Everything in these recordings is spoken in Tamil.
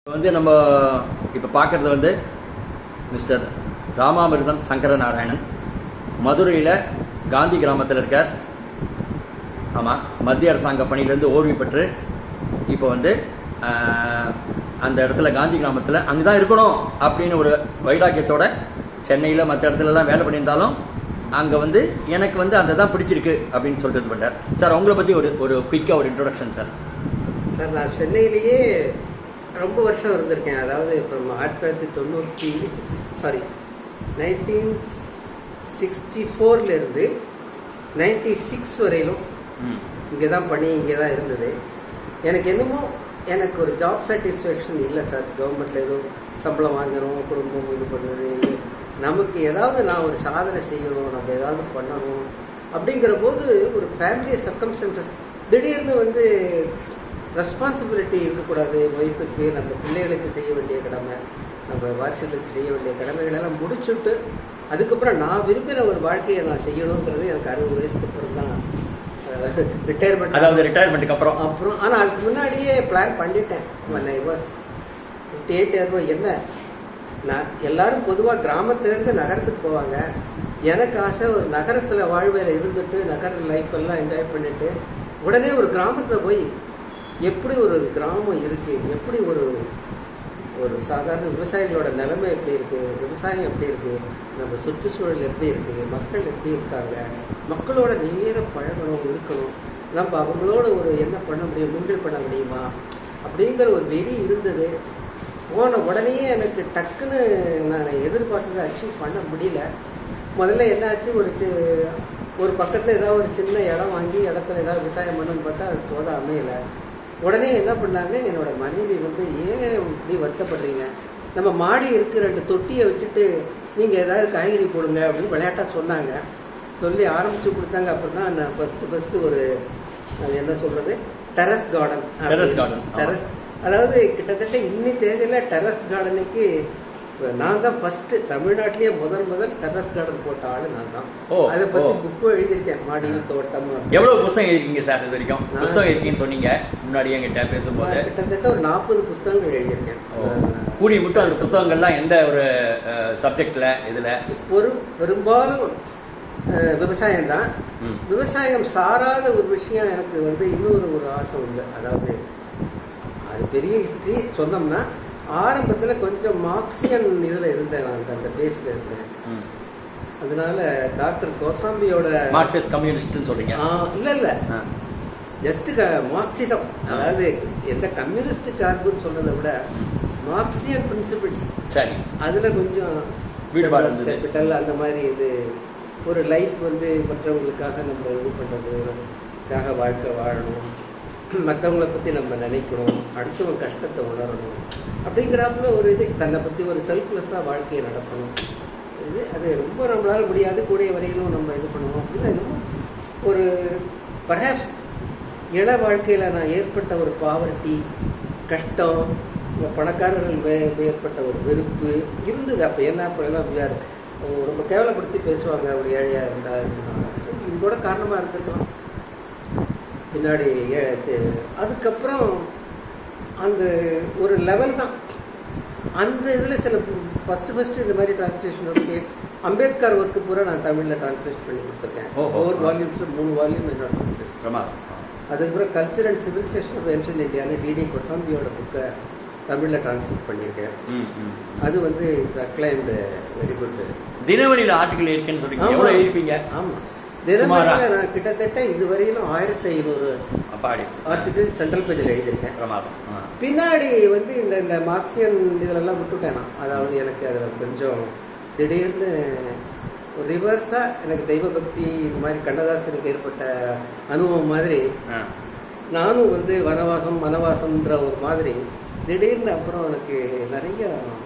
இப்ப வந்து நம்ம இப்போ பார்க்குறது வந்து மிஸ்டர் ராமாமிர்தம் சங்கர நாராயணன் மதுரையில் காந்தி கிராமத்தில் இருக்கார் ஆமாம் மத்திய அரசாங்க பணியிலேருந்து ஓய்வு பெற்று இப்போ வந்து ஆஹ், அந்த இடத்துல காந்தி கிராமத்தில் அங்கே தான் இருக்கணும் அப்படின்னு ஒரு வைராக்கியத்தோட சென்னையில் மற்ற இடத்துலலாம் வேலை பண்ணியிருந்தாலும் அங்கே வந்து எனக்கு வந்து அந்த தான் பிடிச்சிருக்கு அப்படின்னு சொல்லிட்டு இது பண்ணார் சார் உங்களை பற்றி ஒரு ஒரு குயிக்காக ஒரு இன்ட்ரொடக்ஷன் சார் சார் நான் சென்னையிலேயே ரொம்ப வருஷம் இருந்திருக்கேன் அதாவது இப்போ ஆயிரத்தி தொள்ளாயிரத்தி தொண்ணூற்றி சாரி நைன்டீன் சிக்ஸ்டி இருந்து நைன்டி சிக்ஸ் வரையிலும் ம் இங்கே தான் பண்ணி இங்கே தான் இருந்தது எனக்கு என்னமோ எனக்கு ஒரு ஜாப் சாட்டிஸ்ஃபேக்ஷன் இல்லை சார் கவர்மெண்ட்ல ஏதோ சம்பளம் வாங்கணும் குடும்பம் இது பண்ணுறது இது. நமக்கு ஏதாவது நான் ஒரு சாதனை செய்யணும் நம்ம ஏதாவது பண்ணணும் அப்படிங்கிற போது ஒரு ஃபேமிலி சர்க்கம்ஸ்டன்சஸ் திடீர்னு வந்து ரெஸ்பான்சிபிலிட்டி இருக்கக்கூடாது ஒய்ஃபுக்கு நம்ம பிள்ளைகளுக்கு செய்ய வேண்டிய கடமை நம்ம வாரிசுகளுக்கு செய்ய வேண்டிய கடமைகள் எல்லாம் முடிச்சுட்டு அதுக்கப்புறம் நான் விரும்பின ஒரு வாழ்க்கையை நான் செய்யணுங்கிறது எனக்கு அறுபது வயசுக்கு அப்புறம் தான் ரிட்டையர்மெண்ட் அதாவது ரிட்டையர்மெண்ட்டுக்கு அப்புறம் அப்புறம் ஆனா அதுக்கு முன்னாடியே பிளான் பண்ணிட்டேன் when I was 58 years என்ன நான் எல்லாரும் பொதுவா கிராமத்துல இருந்து நகரத்துக்கு போவாங்க எனக்கு ஆசை ஒரு நகரத்துல வாழ்வையில இருந்துட்டு நகர லைஃப் எல்லாம் என்ஜாய் பண்ணிட்டு உடனே ஒரு கிராமத்துல போய் எப்படி ஒரு கிராமம் இருக்கு எப்படி ஒரு ஒரு சாதாரண விவசாயிகளோட நிலைமை எப்படி இருக்கு விவசாயம் எப்படி இருக்கு நம்ம சுற்றுச்சூழல் எப்படி இருக்கு மக்கள் எப்படி இருக்காங்க மக்களோட நேர பழகணும் இருக்கணும் நம்ம அவங்களோட ஒரு என்ன பண்ண முடியும் மிங்கிள் பண்ண முடியுமா அப்படிங்கிற ஒரு வெறி இருந்தது போன உடனேயே எனக்கு டக்குன்னு நான் எதிர்பார்த்ததை அச்சீவ் பண்ண முடியல முதல்ல என்னாச்சு ஒரு சி- ஒரு பக்கத்துல ஏதாவது ஒரு சின்ன இடம் வாங்கி இடத்துல ஏதாவது விவசாயம் பண்ணணும்னு பார்த்தா அது தோத அமையல உடனே என்ன பண்ணாங்க என்னோட மனைவி வந்து ஏன் இப்படி வருத்தப்படுறீங்க நம்ம மாடி இருக்கு ரெண்டு தொட்டியை வச்சுட்டு நீங்க ஏதாவது காய்கறி போடுங்க அப்படின்னு விளையாட்டா சொன்னாங்க சொல்லி ஆரம்பிச்சு கொடுத்தாங்க அப்புறம் தான் நான் ஃபர்ஸ்ட் ஃபர்ஸ்ட் ஒரு அது என்ன சொல்றது டெரஸ் கார்டன் Terrace garden, ஆமா. டெரஸ் அதாவது கிட்டத்தட்ட இன்னி தேதியில டெரஸ் கார்டனுக்கு நான் தான் ஃபர்ஸ்ட் தமிழ்நாட்டிலேயே முதல் முதல் டெரஸ் கார்டன் போட்ட ஆளு நான் தான் ஓ, அதை பத்தி ஓ. புக்கும் எழுதியிருக்கேன் மாடியில் தோட்டம் அப்படின்னு. எவ்வளவு புத்தகம் எழுதிருக்கீங்க சார் இது வரைக்கும் நான் புத்தகம் இருக்கீங்கன்னு சொன்னீங்க முன்னாடி என்கிட்ட பேசும்போது நான் கிட்டத்தட்ட ஒரு நாற்பது புஸ்தகங்கள் எழுதியிருக்கேன் ஓ. கூடி மட்டும் அந்த புத்தகங்கள்லாம் எந்த ஒரு சப்ஜெக்ட்ல இதுல ஒரு பெரும்பாலும் அஹ், விவசாயம் தான் ம். விவசாயம் சாராத ஒரு விஷயம் எனக்கு வந்து இன்னொரு ஒரு ஆசை உண்டு அதாவது அது பெரிய ஹிஸ்டரி சொன்னோம்னா ஆரம்பத்துல கொஞ்சம் மார்க்சியன் இதுல இருந்தேன் நான் அந்த பேஸ்ல இருந்தேன் ம். அதனால டாக்டர் கோசாம்பியோட மார்க்சிஸ்ட் கம்யூனிஸ்ட்னு சொல்றீங்க ஆ, இல்ல இல்ல ஆ. ஜஸ்ட் மார்க்சிசம் ஆ. அதாவது எந்த கம்யூனிஸ்ட் சார்புன்னு சொல்றதை விட மார்க்சியன் பிரின்சிபிள்ஸ் சரி அதுல கொஞ்சம் ஈடுபாடு இருந்தது. கேபிட்டல் அந்த மாதிரி இது ஒரு லைஃப் வந்து மற்றவங்களுக்காக நம்ம இது பண்றதுக்காக வாழ்க்கை வாழணும் மற்றவங்கள பத்தி நம்ம நினைக்கணும் அடுத்தவங்க கஷ்டத்தை உணரணும் அப்படிங்கிறாப்புல ஒரு இது தன்னை பத்தி ஒரு செல்ஃப்லெஸ்ஸா வாழ்க்கையை நடத்தணும் இது அது ரொம்ப நம்மளால முடியாது கூடிய வரையிலும் நம்ம இது பண்ணுவோம் அப்படின்னு என்னமோ ஒரு பர்ஹாப்ஸ் இள வாழ்க்கையில நான் ஏற்பட்ட ஒரு பாவர்ட்டி கஷ்டம் இந்த பணக்காரர்கள் மே- ஏற்பட்ட ஒரு வெறுப்பு இருந்தது அப்ப என்ன அப்ப எல்லாம் we are, அஹ் ரொம்ப கேவலப்படுத்தி பேசுவாங்க ஒரு ஏழையா இருந்தா இருந்தா. இது கூட காரணமா இருந்திருக்கலாம் பின்னாடி ஏ- சே- அதுக்கப்புறம் அந்த ஒரு லெவல் தான் அந்த இதுல சில ஃபர்ஸ்ட் ஃபர்ஸ்ட் இந்த மாதிரி டிரான்ஸ்லேஷன் வந்து அம்பேத்கர் ஒர்க்கு பூரா நான் தமிழ்ல டிரான்ஸ்லேட் பண்ணி கொடுத்துருக்கேன் ஓஹோ. ஒவ்வொரு வால்யூம்ஸ்ல மூணு வால்யூம் என்னோட translation. பிரமாதம் அதுக்கப்புறம் culture and civilisation of ancient இந்தியான்னு டிடி கொசாம்பியோட புக்கை தமிழ்ல டிரான்ஸ்லேட் பண்ணியிருக்கேன் ம், ம். அது வந்து அக்ளைம்டு வெரி குட் தினவழியில ஆர்டிகல் இருக்குன்னு சொல்றீங்க ஆமா. எவ்வளவு எழுதிப்பீங்க ஆமா சுமாரா? தினமணியில நான் கிட்டத்தட்ட இதுவரையிலும் ஆயிரத்தி ஐநூறு அப்பாடி ஆர்டிகிள் சென்ட்ரல் பேஜில் எழுதியிருக்கேன் பிரமாதம் ஆ. பின்னாடி வந்து இந்த இந்த மார்க்சியன் இதுலெல்லாம் விட்டுட்டேன் நான் அதாவது எனக்கு அதில் கொஞ்சம் திடீர்னு ரிவர்ஸா எனக்கு தெய்வ பக்தி இது மாதிரி கண்ணதாசனுக்கு ஏற்பட்ட அனுபவம் மாதிரி ஆ. நானும் வந்து வனவாசம் வனவாசம்ன்ற ஒரு மாதிரி திடீர்னு அப்புறம் எனக்கு நிறைய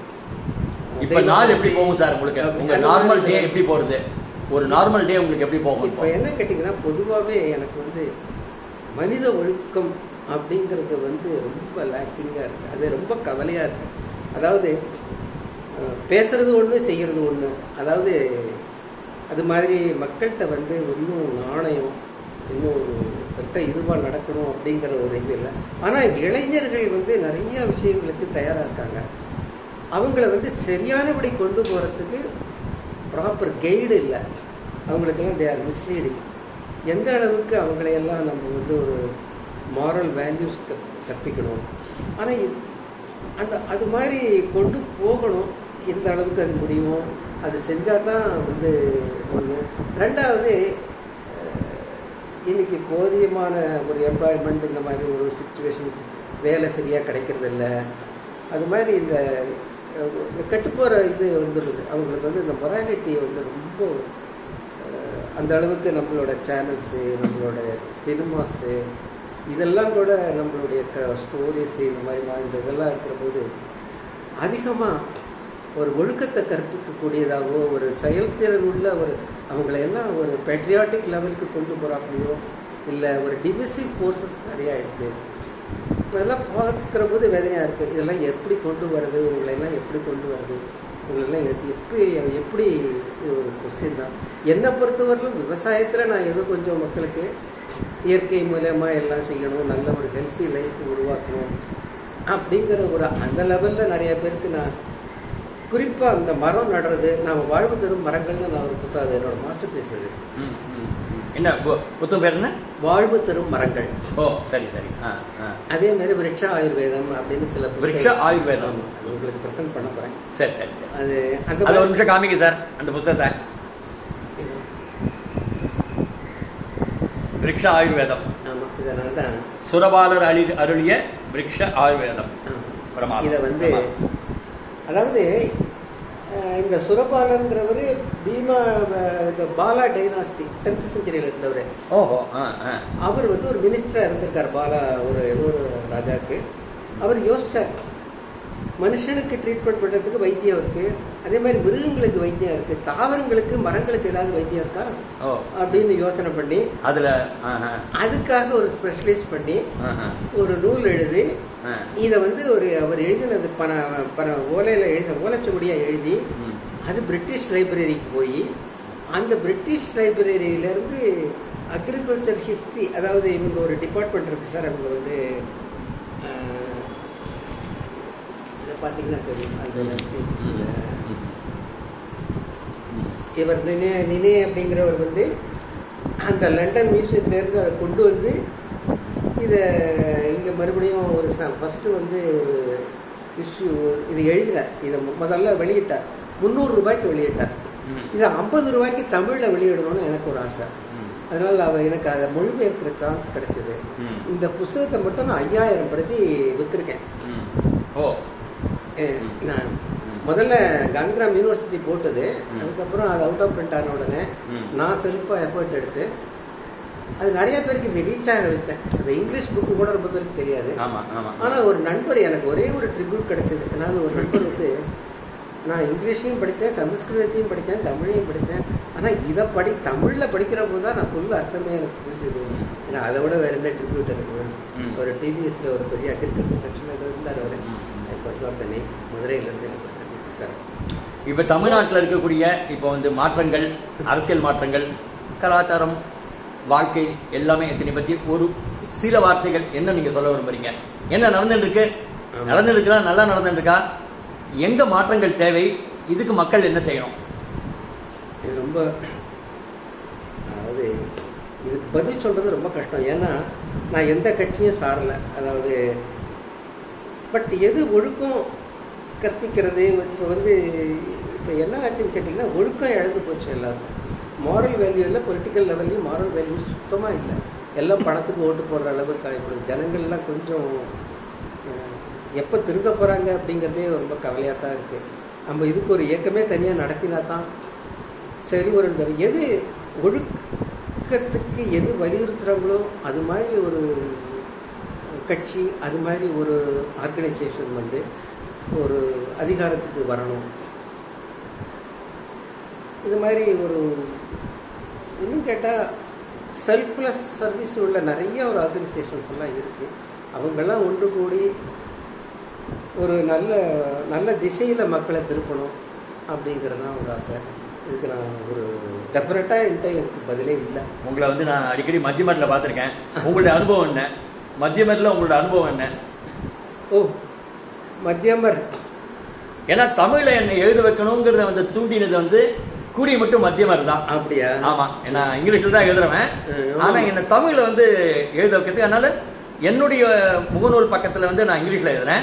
இப்ப தெய்வ நாள் எப்படி பக்தி, போகும் சார் உங்களுக்கு அப்படி உங்க அந்த நார்மல் மாதிரி டே எப்படி போறது ஒரு நார்மல் டே உங்களுக்கு எப்படி போகும் இப்ப என்ன கேட்டீங்கன்னா பொதுவாவே எனக்கு வந்து மனித ஒழுக்கம் அப்படிங்கிறது வந்து ரொம்ப லேக்கிங்கா இருக்கு அது ரொம்ப கவலையா இருக்கு அதாவது அஹ், பேசுறது ஒண்ணு செய்யறது ஒண்ணு அதாவது அது மாதிரி மக்கள்கிட்ட வந்து இன்னும் நாணயம் இன்னும் ஒரு கரெக்டா இதுவா நடக்கணும் அப்படிங்கிற ஒரு இது இல்லை ஆனா இளைஞர்கள் வந்து நிறைய விஷயங்களுக்கு தயாரா இருக்காங்க அவங்கள வந்து சரியானபடி கொண்டு போறதுக்கு ப்ராப்பர் கைடு இல்லை அவங்களுக்கெல்லாம் தே ஆர் மிஸ்லீடிங் எந்த அளவுக்கு அவங்களையெல்லாம் நம்ம வந்து ஒரு மாரல் வேல்யூஸ் கற்பிக்கணும் ஆனால் அந்த அது மாதிரி கொண்டு போகணும் எந்த அளவுக்கு அது முடியுமோ அது செஞ்சால் தான் வந்து ஒன்று ரெண்டாவது அஹ், இன்னைக்கு போதியமான ஒரு எம்ப்ளாய்மெண்ட் இந்த மாதிரி ஒரு சுச்சுவேஷன் வேலை சரியாக கிடைக்கிறது இல்ல அது மாதிரி இந்த அஹ், இந்த கட்டுப்போகிற இது வந்துடுது அவங்களுக்கு வந்து இந்த மொராலிட்டி வந்து ரொம்ப அஹ், அந்த அளவுக்கு நம்மளோட சேனல்ஸு நம்மளோட சினிமாஸு இதெல்லாம் கூட நம்மளுடைய ஸ்டோரிஸ் இந்த மாதிரி வாழ்ந்த இதெல்லாம் இருக்கிற போது அதிகமாக ஒரு ஒழுக்கத்தை கற்பிக்கக்கூடியதாகவோ ஒரு செயல்திறன் உள்ள ஒரு அவங்களை எல்லாம் ஒரு பேட்ரியாட்டிக் லெவலுக்கு கொண்டு போகிறாப்படியோ இல்லை ஒரு டிவிசிவ் ஃபோர்ஸஸ் நிறையா இருக்குது இதெல்லாம் பார்க்குற போது வேதனையாக இருக்குது இதெல்லாம் எப்படி கொண்டு வருது உங்களை எல்லாம் எப்படி கொண்டு வருது உங்களெல்லாம் எப்- எப்படி எப்படி இது ஒரு கொஸ்டின் தான் என்னை பொறுத்தவரையிலும் விவசாயத்தில் நான் ஏதோ கொஞ்சம் மக்களுக்கு இயற்கை மூலயமா எல்லாம் செய்யணும் நல்ல ஒரு ஹெல்த்தி லைஃப் உருவாக்கணும் அப்படிங்கிற ஒரு அந்த லெவலில் நிறைய பேருக்கு நான் குறிப்பாக அந்த மரம் நடுறது நாம் வாழ்வு தரும் மரங்கள்னு நான் ஒரு புத்தகம் அது என்னோட மாஸ்டர் பீஸ் அது ம், ம். என்ன பு- புத்தகம் பேர் என்ன வாழ்வு தரும் மரங்கள் ஓ சரி சரி ஆ ஆ அதே மாதிரி விருட்ச ஆயுர்வேதம் அப்படின்னு சில புத்தகம் விருட்ச ஆயுர்வேதம். ஆமா, அது உங்களுக்கு ப்ரெசென்ட் பண்ண போறேன் சரி சரி சரி. அது அந்த அது ஒரு மாதிரி- நிமிஷம் காமிங்க சார் அந்த புத்தகத்தை விருட்ச ஆயுர்வேதம் ஆமா இதனால தான் சுரபாலர் அழி அருளிய விருட்ச ஆயுர்வேதம் பிரமாதம். இதை வந்து பிரமாதம். அதாவது அஹ், இந்த சுரபாலங்கிறவர் பீமா அஹ், இந்த பாலா டைனாஸ்டி டென்த் செஞ்சுரியில் இருந்தவர் ஓஹோ ஆ ஆ அவர் வந்து ஒரு மினிஸ்டரா இருந்திருக்கார் பாலா ஒரு ஏதோ ஒரு ராஜாக்கு அவர் யோசிச்சார் மனுஷனுக்கு ட்ரீட்மெண்ட் பண்றதுக்கு வைத்தியம் இருக்கு அதே மாதிரி மிருகங்களுக்கு வைத்தியம் இருக்கு தாவரங்களுக்கு மரங்களுக்கு ஏதாவது வைத்தியம் இருக்கா ஓ அப்படின்னு யோசனை பண்ணி அதுல ஆஹா, அதுக்காக ஒரு ஸ்பெஷலைஸ் பண்ணி ஆஹா, ஒரு நூல் எழுதி ஆ, இதை வந்து ஒரு அவர் எழுதினது பண பண ஓலையில எழுதின ஓலைச்சுவடியா எழுதி ம், அது பிரிட்டிஷ் லைப்ரரிக்கு போய் அந்த பிரிட்டிஷ் லைப்ரரியில இருந்து அக்ரிகல்ச்சர் ஹிஸ்டரி அதாவது இவங்க ஒரு டிபார்ட்மெண்ட் இருக்கு சார் அவங்க வந்து ஆஹ், இதை பார்த்தீங்கன்னா தெரியும் அந்த ம், ம், ம். இவர் நினே நினே அப்படிங்கிறவர் வந்து அந்த லண்டன் மியூசியத்திலேருந்து அதை கொண்டு வந்து இதை இங்கே மறுபடியும் ஒரு ஃபஸ்ட்டு வந்து ஒரு இஷ்யூ இது எழுதினார் இதை மு- முதல்ல வெளியிட்டார் முந்நூறு ரூபாய்க்கு வெளியிட்டார் ம், இதை ஐம்பது ரூபாய்க்கு தமிழில் வெளியிடணும்னு எனக்கு ஒரு ஆசை ம், அதனால அவர் எனக்கு அதை மொழிபெயர்க்கிற சான்ஸ் கிடைச்சது ம், இந்த புஸ்தகத்தை மட்டும் நான் ஐயாயிரம் பிரதி விற்றுருக்கேன் ம். ஓ நான் ம். முதல்ல காந்திகிராம் யூனிவர்சிட்டி போட்டது ம். அதுக்கப்புறம் அது அவுட் ஆஃப் பிரிண்ட் ஆன உடனே ம். நான் செல்ஃபாக எஃபர்ட் எடுத்து அது நிறைய பேருக்கு இது ரீச் ஆக வச்சேன் அந்த இங்கிலீஷ் புக்கு கூட ரொம்ப பேருக்கு தெரியாது ஆமா ஆமா ஆனா ஒரு நண்பர் எனக்கு ஒரே ஒரு ட்ரிபியூட் கிடைச்சது அதாவது ஒரு நண்பர் வந்து நான் இங்கிலீஷையும் படித்தேன் சமஸ்கிருதத்தையும் படித்தேன் தமிழையும் படித்தேன் ஆனா இதை படி தமிழ்ல படிக்கிற போது தான் நான் ஃபுல் அர்த்தமே எனக்கு புரிஞ்சுது ம். ஏன்னா அதை விட வேற என்ன ட்ரிபியூட் எனக்கு வேணும் ம். ஒரு டிவிஎஸ்ல ஒரு பெரிய அக்ரிகல்ச்சர் செக்ஷன் இருந்தார் அவர் ம். தனி மதுரையிலேருந்து எனக்கு ஒரு tribute கொடுத்தாரு. இப்ப தமிழ்நாட்டில் இருக்கக்கூடிய இப்போ வந்து மாற்றங்கள் அரசியல் மாற்றங்கள் கலாச்சாரம் வாழ்க்கை எல்லாமே இதனை பத்தி ஒரு சில வார்த்தைகள் என்ன நீங்க சொல்ல விரும்புறீங்க என்ன நடந்துட்டு இருக்கு ஆமா. நடந்துட்டு இருக்கா நல்லா நடந்துட்டு இருக்கா எங்க மாற்றங்கள் தேவை இதுக்கு மக்கள் என்ன செய்யணும் இது ரொம்ப அதாவது இதுக்கு பதில் சொல்றது ரொம்ப கஷ்டம் ஏன்னா நான் எந்த கட்சியும் சாரல அதாவது பட் எது ஒழுக்கம் கற்பிக்கிறது இப்போ வந்து இப்போ என்ன ஆச்சுன்னு கேட்டிங்கன்னா ஒழுக்கம் இழந்து போச்சு எல்லாருக்கும் மாரல் வேல்யூ இல்லை பொலிட்டிக்கல் லெவல்லையும் மாரல் வேல்யூ சுத்தமாக இல்லை எல்லாம் பணத்துக்கு ஓட்டு போடுற அளவுக்கு ஆகிப்படுது ஜனங்கள்லாம் கொஞ்சம் எப்போ திருந்த போகிறாங்க அப்படிங்கிறதே ரொம்ப கவலையாக தான் இருக்குது நம்ம இதுக்கு ஒரு இயக்கமே தனியாக நடத்தினா தான் சரி ஒரு இந்த எது ஒழுக்கத்துக்கு எது வலியுறுத்துறாங்களோ அது மாதிரி ஒரு கட்சி அது மாதிரி ஒரு ஆர்கனைசேஷன் வந்து ஒரு அதிகாரத்துக்கு வரணும் இது மாதிரி ஒரு இன்னும் கேட்டால் செல்ஃப்லெஸ் சர்வீஸ் உள்ள நிறைய ஒரு ஆர்கனைசேஷன்ஸ் எல்லாம் இருக்கு அவங்கெல்லாம் ஒன்று கூடி ஒரு நல்ல நல்ல திசையில் மக்களை திருப்பணும் அப்படிங்கிறது தான் ஒரு ஆசை இதுக்கு நான் ஒரு டெஃபினட்டா என்கிட்ட எனக்கு பதிலே இல்லை உங்களை வந்து நான் அடிக்கடி மத்திய மட்டில் பார்த்துருக்கேன் உங்களுடைய அனுபவம் என்ன மத்திய மட்டில் உங்களோட அனுபவம் என்ன ஓ மத்தியமர் ஏன்னா தமிழ்ல என்னை எழுத வைக்கணுங்கிறத வந்து தூண்டினது வந்து கூடி மட்டும் மத்தியமர் தான் அப்படியா ஆமா நான் இங்கிலீஷ்ல தான் எழுதுறவன் ம். ஆனா என்ன தமிழ்ல வந்து எழுத வைக்கிறதுக்கு அதனால என்னுடைய முகநூல் பக்கத்துல வந்து நான் இங்கிலீஷ்ல எழுதுறேன்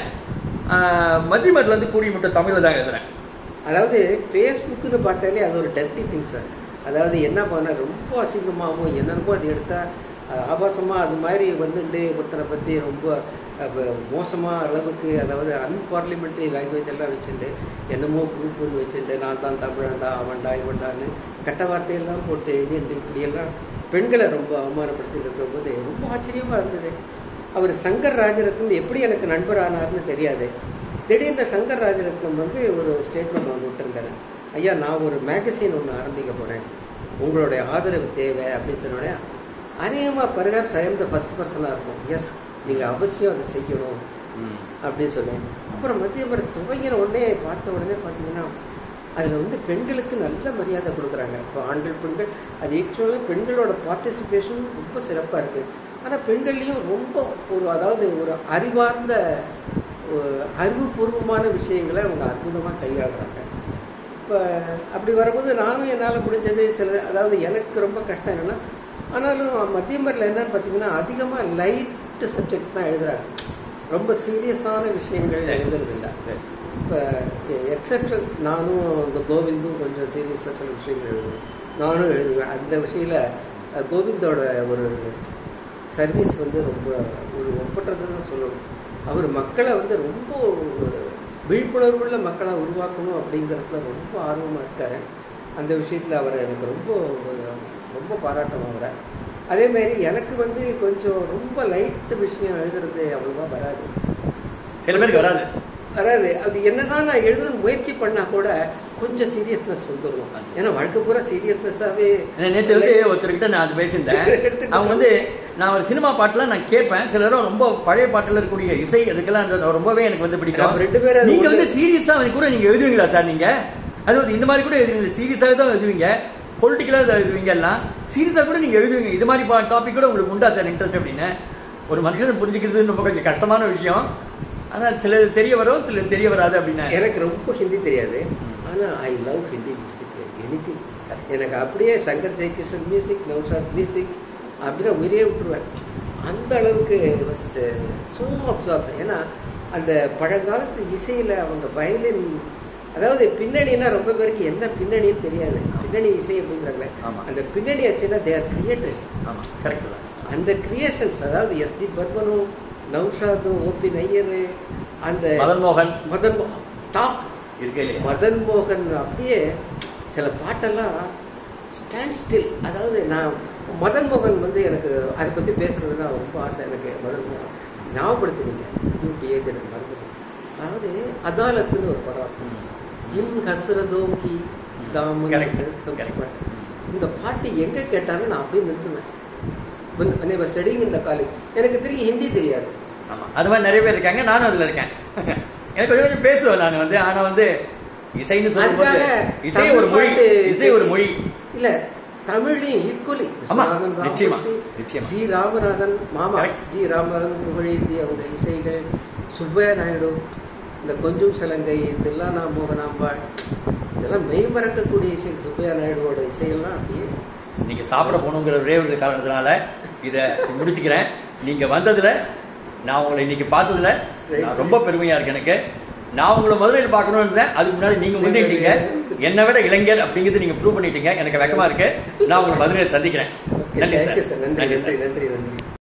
மத்தியமரில் வந்து கூடி மட்டும் தமிழ்ல தான் எழுதுறேன் அதாவது ஃபேஸ்புக்குன்னு பார்த்தாலே அது ஒரு டர்ட்டி திங் சார் அதாவது என்ன பண்ண ரொம்ப அசிங்கமாகவும் என்னென்னமோ அது எடுத்தா அஹ், ஆபாசமா அது மாதிரி வந்துட்டு ஒருத்தனை பத்தி ரொம்ப அஹ், மோசமா அளவுக்கு அதாவது அன்பார்லிமெண்ட்ரி லாங்குவேஜ் எல்லாம் வச்சுட்டு என்னமோ குரூப் ஒன்று வச்சுட்டு நான் தான் தமிழன்டா அவன்டா இவன்டான்னு கெட்ட வார்த்தையெல்லாம் போட்டு எழுதிட்டு இப்படியெல்லாம் பெண்களை ரொம்ப அவமானப்படுத்தி இருக்கும்போது ரொம்ப ஆச்சரியமா இருந்தது அவர் சங்கர் ராஜரத்னம் எப்படி எனக்கு நண்பர் ஆனார்னு தெரியாது திடீர்னு சங்கர் ராஜரத்னம் வந்து ஒரு ஸ்டேட்மெண்ட் ஒன்று விட்டுருந்தாரு ஐயா நான் ஒரு மேகசின் ஒன்று ஆரம்பிக்க போறேன் உங்களுடைய ஆதரவு தேவை அப்படின்னு சொன்னோடனே அநேகமாக perhaps I am the first பர்சனாக இருக்கும் எஸ் நீங்கள் அவசியம் அதை செய்யணும் அப்படின்னு சொன்னேன் அப்புறம் மத்திய மரம் துவங்கின உடனே பார்த்த உடனே பார்த்தீங்கன்னா அதில் வந்து பெண்களுக்கு நல்ல மரியாதை கொடுக்குறாங்க இப்போ ஆண்கள் பெண்கள் அது ஆக்சுவலாக பெண்களோட பார்ட்டிசிபேஷன் ரொம்ப சிறப்பாக இருக்குது ஆனால் பெண்கள்லையும் ரொம்ப ஒரு அதாவது ஒரு அறிவார்ந்த ஒரு அறிவுபூர்வமான விஷயங்களை அவங்க அற்புதமாக கையாளுறாங்க இப்போ அப்படி வரும்போது நானும் என்னால் முடிஞ்சது சில அதாவது எனக்கு ரொம்ப கஷ்டம் என்னென்னா ஆனாலும் மத்தியமரில் என்னன்னு பார்த்தீங்கன்னா அதிகமாக லைட் சப்ஜெக்ட் தான் எழுதுறாங்க ரொம்ப சீரியஸான விஷயங்கள் சரி. எழுதுறது இல்லை இப்போ எக்ஸப்ஷன் நானும் இந்த கோவிந்தும் கொஞ்சம் சீரியஸாக சில விஷயங்கள் எழுதுவேன் நானும் எழுதுவேன் அந்த விஷயத்தில் அஹ், கோவிந்தோட ஒரு சர்வீஸ் வந்து ரொம்ப ஒரு ஒப்பற்றதுன்னு சொல்லணும் அவர் மக்களை வந்து ரொம்ப ஒரு விழிப்புணர்வுள்ள மக்களை உருவாக்கணும் அப்படிங்கிறதுல ரொம்ப ஆர்வமாக இருக்காரு அந்த விஷயத்தில் அவரை எனக்கு ரொம்ப ஒரு- ரொம்ப பாராட்டணும் அவரை அதே மாதிரி எனக்கு வந்து கொஞ்சம் ரொம்ப லைட் விஷயம் எழுதுறது அவ்வளவா வராது சில பேருக்கு வராது வராது அது என்னதான் நான் எழுதணும்னு முயற்சி பண்ணா கூட கொஞ்சம் சீரியஸ்னஸ் வந்துடும் ஏன்னா வாழ்க்கை பூரா சீரியஸ்னஸாவே நேற்று வந்து ஒருத்தர்கிட்ட நான் அது பேசியிருந்தேன் அவங்க வந்து நான் ஒரு சினிமா பாட்டுலாம் நான் கேட்பேன் சிலரும் ரொம்ப பழைய பாட்டுல இருக்கக்கூடிய இசை அதுக்கெல்லாம் அந்த ரொம்பவே எனக்கு வந்து நம்ம பிடிக்கும் ரெண்டு பேரும் அது நீங்க ஒண்ணு- வந்து சீரியஸா கூட நீங்க எழுதுவீங்களா சார் நீங்க அது வந்து இந்த மாதிரி கூட எழுதுவீங்க சீரியஸாக தான் எழுதுவீங்க பொலிட்டிக்கலாக எழுதுவீங்க எல்லாம் சீரியஸாக கூட நீங்க எழுதுவீங்க இது மாதிரி டாபிக் கூட உங்களுக்கு உண்டா சார் இன்ட்ரெஸ்ட் அப்படின்னு ஒரு மனுஷனை புரிஞ்சுக்கிறது ரொம்ப கொஞ்சம் கஷ்டமான விஷயம் ஆனா சிலது தெரிய வரும் சிலது தெரிய வராது அப்படின்னா எனக்கு ரொம்ப ஹிந்தி தெரியாது ஆனா I love Hindi music anything எனக்கு அப்படியே சங்கர் ஜெயகிருஷ்ணன் மியூசிக் நௌஷாத் மியூசிக் அப்படின்னா உயிரே விட்டுருவேன் அந்த அளவுக்கு சோ அப்சார்ப் ஏன்னா அந்த பழங்காலத்து இசையில அவங்க வயலின் அதாவது பின்னணின்னா ரொம்ப பேருக்கு என்ன பின்னணின்னு தெரியாது பின்னணி இசை அப்படிங்கிறாங்களே ஆமா. அந்த பின்னணி ஆச்சுன்னா தேர் கிரியேட்டர்ஸ் ஆமா கரெக்ட் தான் அந்த கிரியேஷன்ஸ் அதாவது எஸ் டி பர்மனும் நௌஷாதும் ஓபி நையர் அந்த மதன் மோகன் மதன் டாப் இருக்கே இல்லையா மதன் மோகன் அப்படியே சில பாட்டெல்லாம் ஸ்டாண்ட் ஸ்டில் அதாவது நான் மதன் மோகன் வந்து எனக்கு அதை பத்தி பேசுறதுன்னா ரொம்ப ஆசை எனக்கு மதன் மோகன் ஞாபகப்படுத்துனீங்க நூற்றி ஏஜ் எனக்கு மறந்துடும் அதாவது அதாலத்துன்னு ஒரு படம் ம். இன் ஹசரதோம் கி தாமன் Correct. some Correct. பாட்டு. இந்த பாட்டு எங்க கேட்டாலும் நான் அப்படியே நிறுத்துவேன் ஸ்டடிங் இந்த காலேஜ் எனக்கு தெரியும் ஹிந்தி தெரியாது ஆமா அது மாதிரி நிறைய பேர் இருக்காங்க நானும் அதுல இருக்கேன் எனக்கு கொஞ்சம் கொஞ்சம் பேசுவேன் நான் வந்து ஆனா வந்து இசைன்னு சொல்லும்போது அதுக்காக இசை ஒரு தமிழ் மொழி பாட்டு இசை ஒரு மொழி இல்ல தமிழ்லையும் ஈக்குவலி ஆமா, நிச்சயமா, நிச்சயமா. ஜி ராமநாதன் மாமா Correct. ஜி ராமநாதன் புகழேந்தி அவங்க இசைகள் சுப்பையா நாயுடு இந்த கொஞ்சம் சலங்கை இதெல்லாம் நான் மோகனாம்பாள் இதெல்லாம் மெய்மறக்கக்கூடிய இசை சுப்பையா நாயுடுவோட இசையெல்லாம் அப்படியே நீங்க சாப்பிட போகணுங்கிற ஒரே ஒரு காரணத்தினால இத முடிச்சுக்கிறேன் நீங்க வந்ததுல நான் உங்களை இன்னைக்கு பார்த்ததுல நான் ரொம்ப பெருமையா இருக்கு எனக்கு நான் உங்களை முதல்ல பார்க்கணும்னு இருந்தேன் அதுக்கு முன்னாடி நீங்க முந்திட்டீங்க என்னை விட இளைஞர் அப்படிங்கிறது நீங்க ப்ரூவ் பண்ணிட்டீங்க எனக்கு வெக்கமா இருக்கு நான் உங்களை மதுரையில் சந்திக்கிறேன் Okay, நன்றி thank you, சார் sir. நன்றி நன்றி நன்றி சார் நன்றி நன்றி